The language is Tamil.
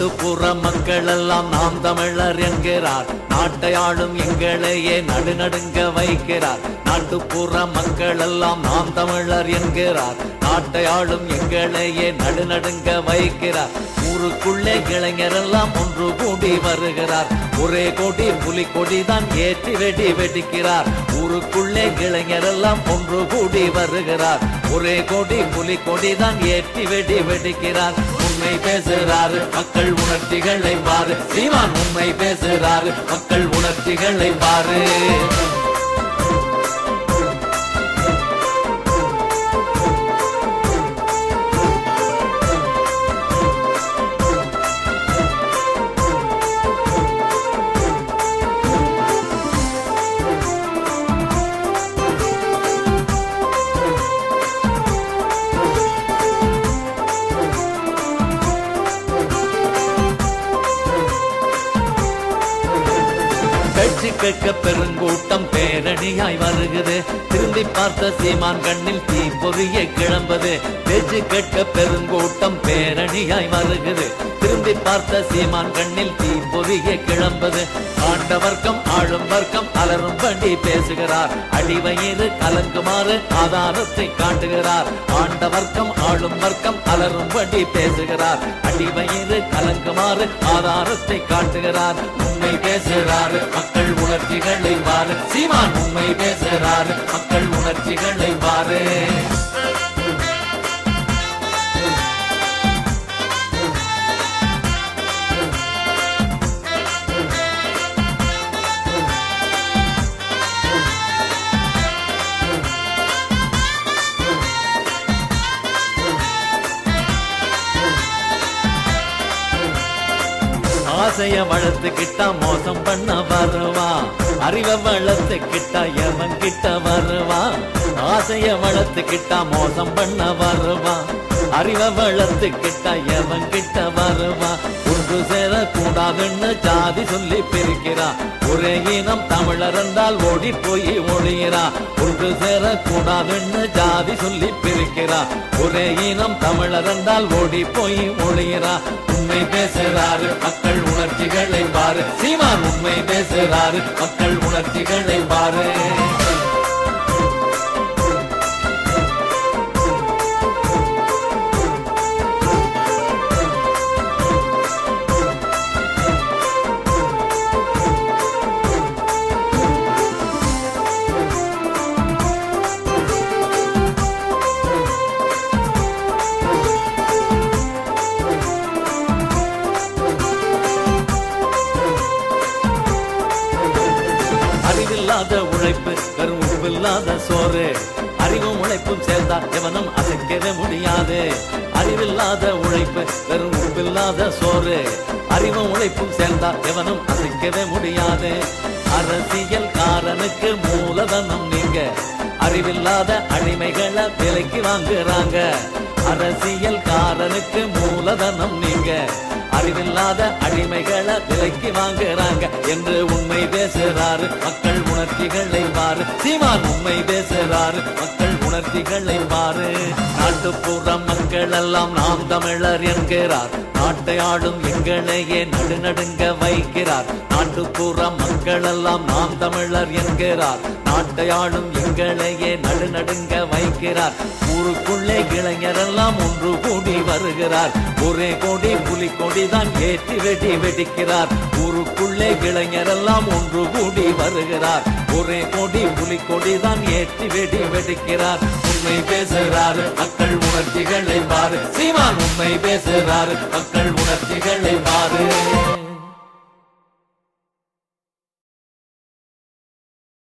நாட்டுப்புற மக்கள் எல்லாம் நாம் தமிழர் என்கிறார் நாட்டை ஆளும் எங்களையே நடுநடுங்க வைக்கிறார் நாட்டுப்புற மக்கள் எல்லாம் நாம் தமிழர் என்கிறார் நாட்டை ஆளும் எங்களையே நடுநடுங்க வைக்கிறார் ஊருக்குள்ளே இளைஞரெல்லாம் ஒன்று கூடி வருகிறார் ஒரே கொடி புலி கொடிதான் ஏற்றி வெடி வெடிக்கிறார் ஊருக்குள்ளே இளைஞரெல்லாம் ஒன்று கூடி வருகிறார் ஒரே கொடி புலி கொடிதான் ஏற்றி வெடி வெடிக்கிறார் உண்மை பேசுறாரு மக்கள் உணர்ச்சிகளை பாரு சீமான் உண்மை பேசுறாரு மக்கள் உணர்ச்சிகளை பாரு பேச்சு கேட்க பெருங்கூட்டம் பேரணியாய் வருகுது திரும்பி பார்த்த சீமான் கண்ணில் தீ பொறிய கிளம்புது பேச்சு கேட்க பெருங்கூட்டம் பேரணியாய் வருகுது திரும்பி பார்த்த சீமான் கண்ணில் தீ பொறிய கிளம்புது ஆண்ட வர்க்கம் ஆளும் வர்க்கம் அலரும் பண்டி பேசுகிறார் அடிவயிறு கலங்குமாறு ஆதாரத்தை காட்டுகிறார் ஆண்ட வர்க்கம் ஆளும் வர்க்கம் அலரும் பண்டி பேசுகிறார் அடிவயிறு கலங்குமாறு ஆதாரத்தை காட்டுகிறார் உண்மை பேசுகிறாரு மக்கள் உணர்ச்சிகளை பாரு சீமான் உண்மை பேசுகிறாரு மக்கள் உணர்ச்சிகளை பாரு ஆசைய வளர்த்துக்கிட்டா மோசம் பண்ண வருவா அறிவை வளர்த்துக்கிட்டா எவன் கிட்ட வருவா ஆசைய வளர்த்துக்கிட்டா மோசம் பண்ண வருவா அறிவை வளர்த்துக்கிட்டா எவன் கிட்ட வருவா ஒன்று சேர கூடாதுன்னு ஜாதி சொல்லி பிரிக்கிறா ஒரே இனம் தமிழர் என்றால் ஓடி போய் ஒழிகிறா ஒன்று சேர கூடாதுன்னு ஜாதி சொல்லி பிரிக்கிறா ஒரே இனம் தமிழர் என்றால் ஓடி போய் ஒழிகிறா உண்மை பேசுறாரு மக்கள் உணர்ச்சிகளை பாரு சீமான் உண்மை பேசுறாரு மக்கள் உணர்ச்சிகளை பாரு அறிவில்லாத உழைப்பு வெறும் உப்பில்லாத சோறு அறிவும் உழைப்பும் சேர்ந்தா எவனும் அசைக்கவே முடியாது அறிவில்லாத உழைப்பு வெறும் உப்பில்லாத சோறு அறிவும் உழைப்பும் சேர்ந்தா எவனும் அசைக்கவே முடியாது அரசியல் காரனுக்கு மூலதனம் நீங்க அறிவில்லாத அடிமைகளை விலைக்கு வாங்குறாங்க அரசியல் காரனுக்கு மூலதனம் நீங்க அறிவில்லாத அடிமைகளை விலைக்கு வாங்குறாங்க என்று உண்மை பேசுறாரு மக்கள் உணர்ச்சிகளை பாரு சீமான் உண்மை பேசுறாரு மக்கள் உணர்ச்சிகளை பாரு நாட்டுப்புற மக்கள் எல்லாம் நாம் தமிழர் என்கிறார் நாட்டை ஆளும் எங்களையே நடுநடுங்க வைக்கிறார் நாட்டுப்புற மக்கள் எல்லாம் நாம் தமிழர் என்கிறார் நாட்டை ஆளும் எங்களையே நடுநடுங்க வைக்கிறார் ஊருக்குள்ளே இளைஞரெல்லாம் ஒன்று கூடி வருகிறார் ஒரே கொடி புலி கொடிதான் ஏற்றி வெடி வெடிக்கிறார் ஊருக்குள்ளே இளைஞரெல்லாம் ஒன்று கூடி வருகிறார் ஒரே கொடி புலி கொடிதான் ஏற்றி வெடி வெடிக்கிறார் உண்மை பேசுறாரு மக்கள் உணர்ச்சிகளை பாரு சீமான் உண்மை பேசுறாரு மக்கள் உணர்ச்சிகளை பாரு